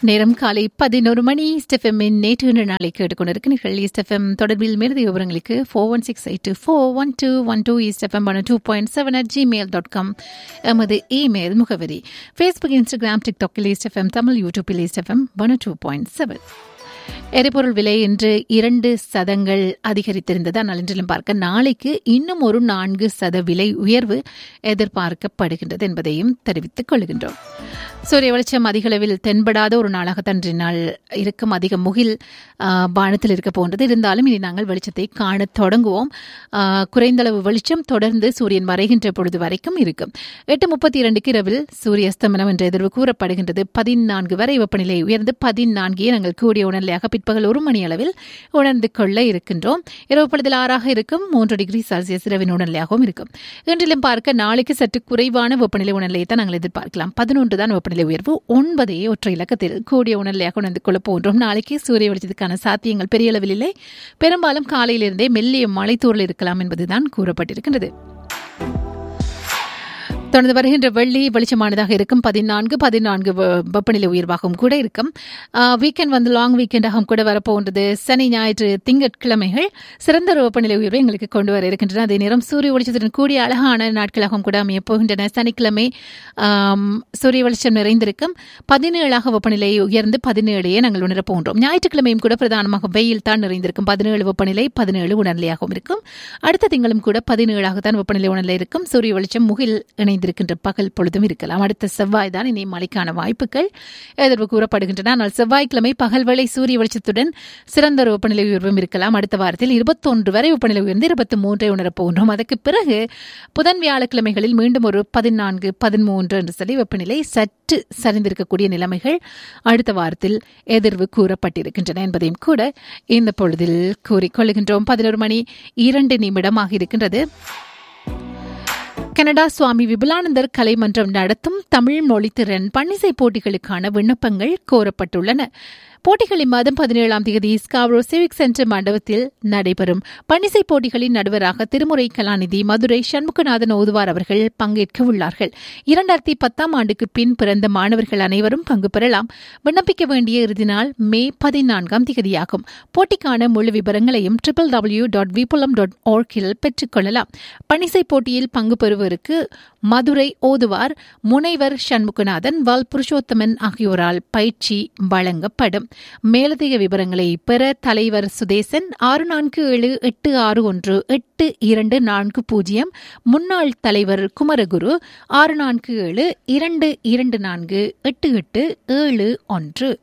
நேரம் காலை பதினோரு மணி ஸ்டெஃபெம்மின் நேற்று இன்று நாளை கேட்டுக்கொண்டிருக்கிறீர்கள் ஸ்டெஃபெம் தொடர்பில் மேலதிக விவரங்களுக்கு four one six eight two four one two one two ஸ்டெஃபெம் one two point seven at Gmail dot com எமது இமெயில் முகவரி ஃபேஸ்புக் இன்ஸ்டாகிராம் டிக்டாக்கில் ஸ்டெஃபெம் தமிழ் யூடியூப்பில் ஸ்டெஃபெம் ஒன் டூ பாயிண்ட் செவன் எரிபொருள் விலை இன்று இரண்டு சதங்கள் அதிகரித்திருந்தது ஆனால் இன்றிலும் பார்க்க நாளைக்கு இன்னும் ஒரு நான்கு சத விலை உயர்வு எதிர்பார்க்கப்படுகின்றது என்பதையும் தெரிவித்துக் கொள்கின்றோம் சூரிய வெளிச்சம் அதிக அளவில் தென்படாத ஒரு நாளாக தன்றி நாள் இருக்கும் அதிக முகில் வானத்தில் இருக்க போன்றது இருந்தாலும் இனி நாங்கள் வெளிச்சத்தை காண தொடங்குவோம் குறைந்த அளவு வெளிச்சம் தொடர்ந்து சூரியன் மறைகின்ற பொழுது வரைக்கும் இருக்கும் எட்டு முப்பத்தி இரண்டுக்கு இரவில் சூரிய அஸ்தமனம் என்ற எதிர்வு கூறப்படுகின்றது பதினான்கு வரை வெப்பநிலை உயர்ந்து பதினான்கே நாங்கள் கூடிய உணர்நிலையாக பிற்பகல் ஒரு மணி அளவில் உணர்ந்து கொள்ள இருக்கின்றோம் இரவு பொழுதில் ஆறாக இருக்கும் மூன்று டிகிரி செல்சியஸ் இரவின் உணர்நிலையாகவும் இருக்கும் இன்றிலும் பார்க்க நாளைக்கு சற்று குறைவான வெப்பநிலை உணர்நிலையை தான் நாங்கள் எதிர்பார்க்கலாம் பதினொன்று தான் வெப்பநிலை உயர்வு ஒன்பதையே ஒற்றை இலக்கத்தில் கூடிய உணர்நிலையாக உணர்ந்து கொள்ள போன்றோம் நாளைக்கு சூரிய வெளிச்சத்துக்கான சாத்தியங்கள் பெரிய அளவில் இல்லை பெரும்பாலும் காலையிலிருந்தே மெல்லிய மலைத்தூரில் இருக்கலாம் என்பதுதான் கூறப்பட்டிருக்கின்றது தொடர்ந்து வருகின்ற வெள்ளி வெளிச்சமானதாக இருக்கும் பதினான்கு பதினான்கு வெப்பநிலை உயர்வாகவும் கூட இருக்கும் வீக்கெண்ட் வந்து லாங் வீக்கெண்டாகவும் கூட வரப்போன்றது சனி ஞாயிற்று திங்கட்கிழமைகள் சிறந்த வெப்பநிலை உயர்வை எங்களுக்கு கொண்டு வர இருக்கின்றன அதே நேரம் சூரிய வெளிச்சத்துடன் கூடிய அழகான நாட்களாகவும் கூட அமைய போகின்றன சனிக்கிழமை சூரிய வெளிச்சம் நிறைந்திருக்கும் பதினேழாக வெப்பநிலை உயர்ந்து பதினேழையே நாங்கள் உணரப் போன்றோம் ஞாயிற்றுக்கிழமையும் கூட பிரதானமாக வெயில் தான் நிறைந்திருக்கும் பதினேழு வெப்பநிலை பதினேழு உணர்நிலையாகவும் இருக்கும் அடுத்த திங்களும் கூட பதினேழாகத்தான் வெப்பநிலை உணர்நிலை இருக்கும் சூரிய வெளிச்சம் முகில் இணைந்து இருக்கின்ற பகல் பொழுதும் இருக்கலாம் அடுத்த செவ்வாய் தான் இனி மழைக்கான வாய்ப்புகள் எதிர்வு கூறப்படுகின்றன ஆனால் செவ்வாய்க்கிழமை பகல் வேளை சூரிய வெளிச்சத்துடன் சிறந்த வெப்பநிலை உயர்வும் இருக்கலாம் அடுத்த வாரத்தில் இருபத்தொன்று வரை வெப்பநிலை உயர்ந்து இருபத்தி மூன்றை உணரப் போன்றோம் அதற்கு பிறகு புதன் வியாழக்கிழமைகளில் மீண்டும் ஒரு பதினான்கு பதிமூன்று என்று சொல்லி வெப்பநிலை சற்று சரிந்திருக்கக்கூடிய நிலைமைகள் அடுத்த வாரத்தில் எதிர்வு கூறப்பட்டிருக்கின்றன என்பதையும் கூட இந்த பொழுதில் கூறிக்கொள்கின்றோம் பதினோரு மணி இரண்டு நிமிடமாக இருக்கின்றது கனடா சுவாமி விபுலானந்தர் கலைமன்றம் நடத்தும் தமிழ் மொழித்திறன் பன்னிசை போட்டிகளுக்கான விண்ணப்பங்கள் கோரப்பட்டுள்ளன போட்டிகள் இம்மாதம் பதினேழாம் தேதி ஸ்காவ்ரோ சிவிக் சென்டர் மண்டபத்தில் நடைபெறும் பன்னிசை போட்டிகளின் நடுவராக திருமுறை கலாநிதி மதுரை சண்முகநாதன் ஓதுவார் அவர்கள் பங்கேற்க உள்ளார்கள் இரண்டாயிரத்தி பத்தாம் ஆண்டுக்கு பின் பிறந்த மாணவர்கள் அனைவரும் பங்கு பெறலாம் விண்ணப்பிக்க வேண்டிய இறுதி நாள் மே பதினான்காம் தேதியாகும் போட்டிக்கான முழு விவரங்களையும் triple W dot Vipulam dot ஓர்கில் பெற்றுக்கொள்ளலாம் பன்னிசை போட்டியில் பங்கு பெறுவதற்கு மதுரை ஓதுவார் முனைவர் சண்முகநாதன் வல் புருஷோத்தமன் ஆகியோரால் பயிற்சி வழங்கப்படும் மேலதிக விவரங்களை பெற தலைவர் சுதேசன் ஆறு நான்கு ஏழு எட்டு ஆறு ஒன்று எட்டு இரண்டு நான்கு பூஜ்ஜியம் முன்னாள் தலைவர் குமரகுரு ஆறு நான்கு ஏழு இரண்டு இரண்டு நான்கு எட்டு எட்டு ஏழு ஒன்று